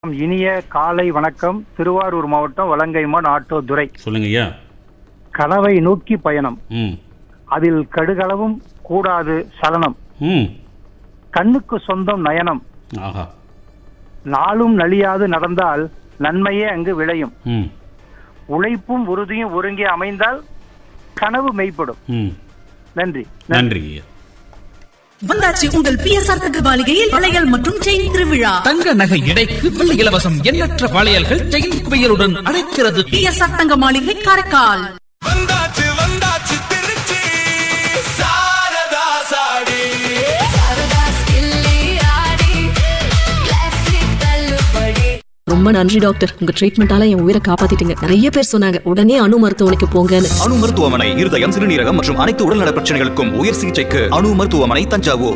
இனிய காலை வணக்கம் திருவாரூர் மாவட்டம் வலங்கைமான் ஆட்டோ துரை சொல்லுங்க ஐயா கனவை நோக்கி பயணம் ம் அதில் கடுகளவும் கூடாது சலனம் ம் கண்ணுக்கு சொந்தம் நயனம் ஆஹா நாளும் நலியாது நடந்தால் நன்மையே அங்கு விளையும் ம் உழைப்பும் உறுதியும் ஒருங்கே அமைந்தால் கனவு மெய்ப்படும் ம் நன்றி நன்றி ஐயா வந்தாச்சு உங்கள் பிஎஸ்ஆர் தகவலிகையில் வளையல் மற்றும் செயின் திருவிழா தங்க நகை எடைக்கு வெள்ளி இலவசம் எண்ணற்ற வளையல்கள் செயின் குவியலுடன் அழைக்கிறது பிஎஸ்ஆர் தங்க மாளிகை காரைக்கால் வந்தாச்சு வந்தாச்சு திருச்சி சாரதா சாடி சாரதா ஸ்கில்லி ஆடி கிளாசிக் தள்ளுபடி ரொம்ப நன்றி டாக்டர் உங்க ட்ரீட்மெண்டால என் உயிரை காப்பாத்திட்டீங்க நிறைய பேர் சொன்னாங்க உடனே அணு மருத்துவமனைக்கு போங்கன்னு அணு மருத்துவமனை இருதயம் சிறுநீரகம் மற்றும் அனைத்து உடல்நல பிரச்சனைகளுக்கும் உயர் சிகிச்சைக்கு அணு மருத்துவமனை தஞ்சாவூர்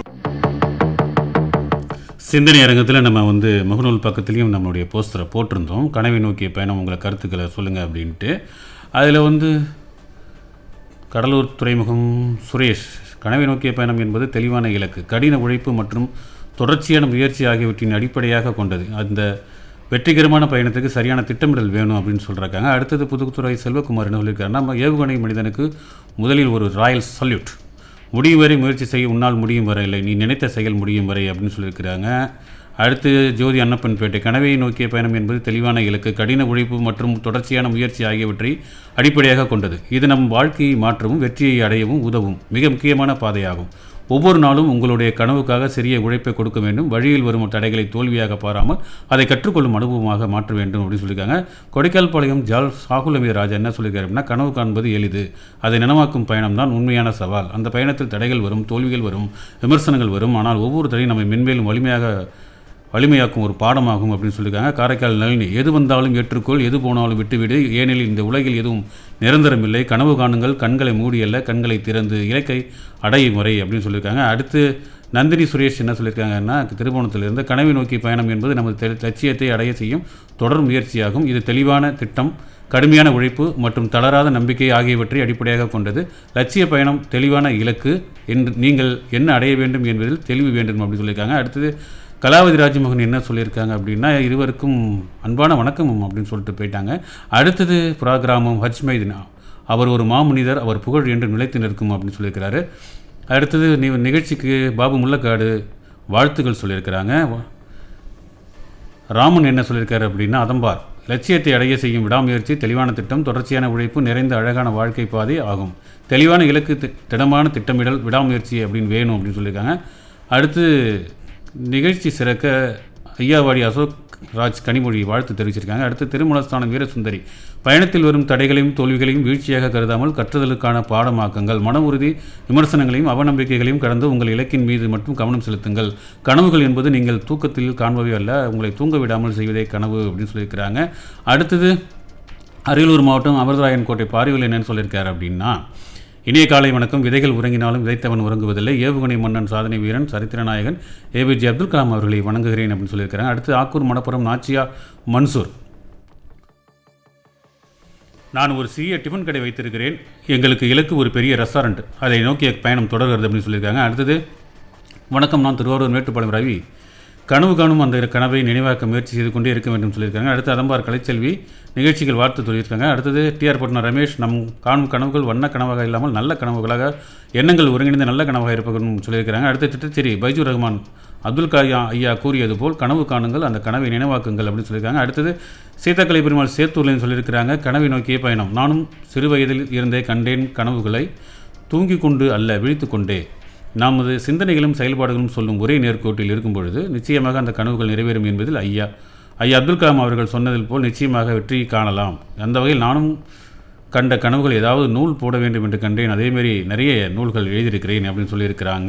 சிந்தனை அரங்கத்தில் நம்ம வந்து முகநூல் பக்கத்துலேயும் நம்மளுடைய போஸ்டரை போட்டிருந்தோம் கனவை நோக்கிய பயணம் உங்களை கருத்துக்களை சொல்லுங்கள் அப்படின்ட்டு அதில் வந்து கடலூர் துறைமுகம் சுரேஷ் கனவை நோக்கிய பயணம் என்பது தெளிவான இலக்கு கடின உழைப்பு மற்றும் தொடர்ச்சியான முயற்சி ஆகியவற்றின் அடிப்படையாக கொண்டது அந்த வெற்றிகரமான பயணத்துக்கு சரியான திட்டமிடல் வேணும் அப்படின்னு சொல்கிறாங்க அடுத்தது புதுத்துறை செல்வகுமார் என்ன சொல்லியிருக்காருன்னா நம்ம ஏவுகணை மனிதனுக்கு முதலில் ஒரு ராயல் சல்யூட் முடியும் வரை முயற்சி செய்ய உன்னால் முடியும் வரை இல்லை நீ நினைத்த செயல் முடியும் வரை அப்படின்னு சொல்லியிருக்கிறாங்க அடுத்து ஜோதி அன்னப்பன்பேட்டை கனவை நோக்கிய பயணம் என்பது தெளிவான இலக்கு கடின உழைப்பு மற்றும் தொடர்ச்சியான முயற்சி ஆகியவற்றை அடிப்படையாக கொண்டது இது நம் வாழ்க்கையை மாற்றவும் வெற்றியை அடையவும் உதவும் மிக முக்கியமான பாதையாகும் ஒவ்வொரு நாளும் உங்களுடைய கனவுக்காக சிறிய உழைப்பை கொடுக்க வேண்டும் வழியில் வரும் தடைகளை தோல்வியாக பாராமல் அதை கற்றுக்கொள்ளும் அனுபவமாக மாற்ற வேண்டும் அப்படின்னு சொல்லியிருக்காங்க கொடைக்கால் பாளையம் ஜால் சாகுல் அமீர் ராஜா என்ன சொல்லியிருக்காரு அப்படின்னா கனவு காண்பது எளிது அதை நனவாக்கும் பயணம் தான் உண்மையான சவால் அந்த பயணத்தில் தடைகள் வரும் தோல்விகள் வரும் விமர்சனங்கள் வரும் ஆனால் ஒவ்வொரு தடையும் நம்மை மென்மேலும் வலிமையாக வலிமையாக்கும் ஒரு பாடமாகும் அப்படின்னு சொல்லியிருக்காங்க காரைக்கால் நளினி எது வந்தாலும் ஏற்றுக்கொள் எது போனாலும் விட்டுவிடு ஏனெனில் இந்த உலகில் எதுவும் நிரந்தரமில்லை கனவு காணுங்கள் கண்களை மூடியல்ல கண்களை திறந்து இலக்கை அடையும் வரை அப்படின்னு சொல்லியிருக்காங்க அடுத்து நந்தினி சுரேஷ் என்ன சொல்லியிருக்காங்கன்னா திருவோணத்திலிருந்து கனவை நோக்கி பயணம் என்பது நமது தெ- லட்சியத்தை அடைய செய்யும் தொடர் முயற்சியாகும் இது தெளிவான திட்டம் கடுமையான உழைப்பு மற்றும் தளராத நம்பிக்கை ஆகியவற்றை அடிப்படையாக கொண்டது லட்சிய பயணம் தெளிவான இலக்கு என்று நீங்கள் என்ன அடைய வேண்டும் என்பதில் தெளிவு வேண்டும் அப்படின்னு சொல்லியிருக்காங்க அடுத்தது கலாவதி ராஜமோகன் என்ன சொல்லியிருக்காங்க அப்படின்னா இருவருக்கும் அன்பான வணக்கமும் அப்படின்னு சொல்லிட்டு போயிட்டாங்க அடுத்தது புராகிராமம் ஹஜ்மைதினா அவர் ஒரு மாமுனிதர் அவர் புகழ் என்று நிலைத்து நிற்கும் அப்படின்னு சொல்லியிருக்கிறாரு அடுத்தது நி நிகழ்ச்சிக்கு பாபு முள்ளக்காடு வாழ்த்துக்கள் சொல்லியிருக்கிறாங்க ராமன் என்ன சொல்லியிருக்காரு அப்படின்னா அதம்பார் லட்சியத்தை அடைய செய்யும் விடாமுயற்சி தெளிவான திட்டம் தொடர்ச்சியான உழைப்பு நிறைந்த அழகான வாழ்க்கை பாதை ஆகும் தெளிவான இலக்கு தி- திடமான திட்டமிடல் விடாமுயற்சி அப்படின்னு வேணும் அப்படின்னு சொல்லியிருக்காங்க அடுத்து நிகழ்ச்சி சிறக்க ஐயாவாடி அசோக் ராஜ் கனிமொழி வாழ்த்து தெரிவிச்சிருக்காங்க அடுத்து திருமலஸ்தானம் வீரசுந்தரி பயணத்தில் வரும் தடைகளையும் தோல்விகளையும் வீழ்ச்சியாக கருதாமல் கற்றுதலுக்கான பாடமாக்குங்கள் மன உறுதி விமர்சனங்களையும் அவநம்பிக்கைகளையும் கடந்து உங்கள் இலக்கின் மீது மட்டும் கவனம் செலுத்துங்கள் கனவுகள் என்பது நீங்கள் தூக்கத்தில் காண்பவை அல்ல உங்களை தூங்க விடாமல் செய்வதே கனவு அப்படின்னு சொல்லியிருக்கிறாங்க அடுத்தது அரியலூர் மாவட்டம் அமர்தராயன் கோட்டை பாரிவில் என்னன்னு சொல்லியிருக்காரு அப்படின்னா இனிய காலை வணக்கம் விதைகள் உறங்கினாலும் விதைத்தவன் உறங்குவதில்லை ஏவுகணை மன்னன் சாதனை வீரன் சரித்திர நாயகன் ஏபிஜே அப்துல் கலாம் அவர்களை வணங்குகிறேன் அப்படின்னு சொல்லியிருக்கிறாங்க அடுத்து ஆக்கூர் மணப்புறம் நாச்சியா மன்சூர் நான் ஒரு சிறிய டிஃபன் கடை வைத்திருக்கிறேன் எங்களுக்கு இலக்கு ஒரு பெரிய ரெஸ்டாரண்ட் அதை நோக்கிய பயணம் தொடர்கிறது அப்படின்னு சொல்லியிருக்காங்க அடுத்தது வணக்கம் நான் திருவாரூர் மேட்டுப்பாளையம் ரவி கனவு காணும் அந்த கனவை நினைவாக்க முயற்சி செய்து கொண்டே இருக்க வேண்டும் சொல்லியிருக்காங்க அடுத்து அதம்பார் கலைச்செல்வி நிகழ்ச்சிகள் வாழ்த்து சொல்லியிருக்காங்க அடுத்தது டிஆர் பட்னம் ரமேஷ் நம் காணும் கனவுகள் வண்ண கனவாக இல்லாமல் நல்ல கனவுகளாக எண்ணங்கள் ஒருங்கிணைந்த நல்ல கனவாக இருப்பதும் சொல்லியிருக்கிறாங்க அடுத்து திட்டச்சேரி பைஜூர் ரஹ்மான் அப்துல் காயா ஐயா கூறியது போல் கனவு காணுங்கள் அந்த கனவை நினைவாக்குங்கள் அப்படின்னு சொல்லியிருக்காங்க அடுத்தது சீதாக்கலை பெருமாள் சேத்தூர்லேன்னு சொல்லியிருக்கிறாங்க கனவை நோக்கிய பயணம் நானும் சிறு வயதில் இருந்தே கண்டேன் கனவுகளை தூங்கிக் கொண்டு அல்ல விழித்து கொண்டே நமது சிந்தனைகளும் செயல்பாடுகளும் சொல்லும் ஒரே நேர்கோட்டில் இருக்கும் பொழுது நிச்சயமாக அந்த கனவுகள் நிறைவேறும் என்பதில் ஐயா ஐயா அப்துல் கலாம் அவர்கள் சொன்னதில் போல் நிச்சயமாக வெற்றி காணலாம் அந்த வகையில் நானும் கண்ட கனவுகள் ஏதாவது நூல் போட வேண்டும் என்று கண்டேன் அதேமாரி நிறைய நூல்கள் எழுதியிருக்கிறேன் அப்படின்னு சொல்லியிருக்கிறாங்க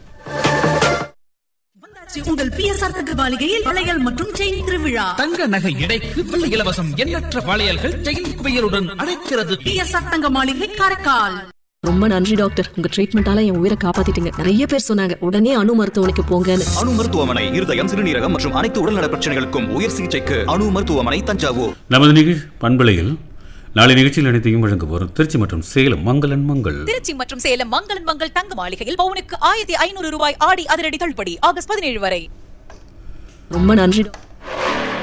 வந்தாச்சு உங்கள் பிஎஸ்ஆர் தகவலிகையில் வளையல் மற்றும் செயின் திருவிழா தங்க நகை எடைக்கு வெள்ளி இலவசம் எண்ணற்ற வளையல்கள் செயின் குவியலுடன் அழைக்கிறது பிஎஸ்ஆர் தங்க மாளிகை காரைக்கால் ரொம்ப நன்றி டாக்டர் உங்க ட்ரீட்மெண்டால என் உயிரை காப்பாத்திட்டீங்க நிறைய பேர் சொன்னாங்க உடனே அணு மருத்துவமனைக்கு போங்கன்னு அணு மருத்துவமனை இருதயம் சிறுநீரகம் மற்றும் அனைத்து உடல்நல பிரச்சனைகளுக்கும் உயர் சிகிச்சைக்கு அணு மருத்துவமனை தஞ்சாவூர் நமது நிகழ் பண்பலையில் நாளை நிகழ்ச்சியில் அனைத்தையும் வழங்குவோர் திருச்சி மற்றும் சேலம் மங்களன் மங்கள் திருச்சி மற்றும் சேலம் மங்களன் மங்கள் தங்க மாளிகையில் பவுனுக்கு ஆயிரத்தி ஐநூறு ரூபாய் ஆடி அதிரடி தள்ளுபடி ஆகஸ்ட் பதினேழு வரை ரொம்ப நன்றி டாக்டர்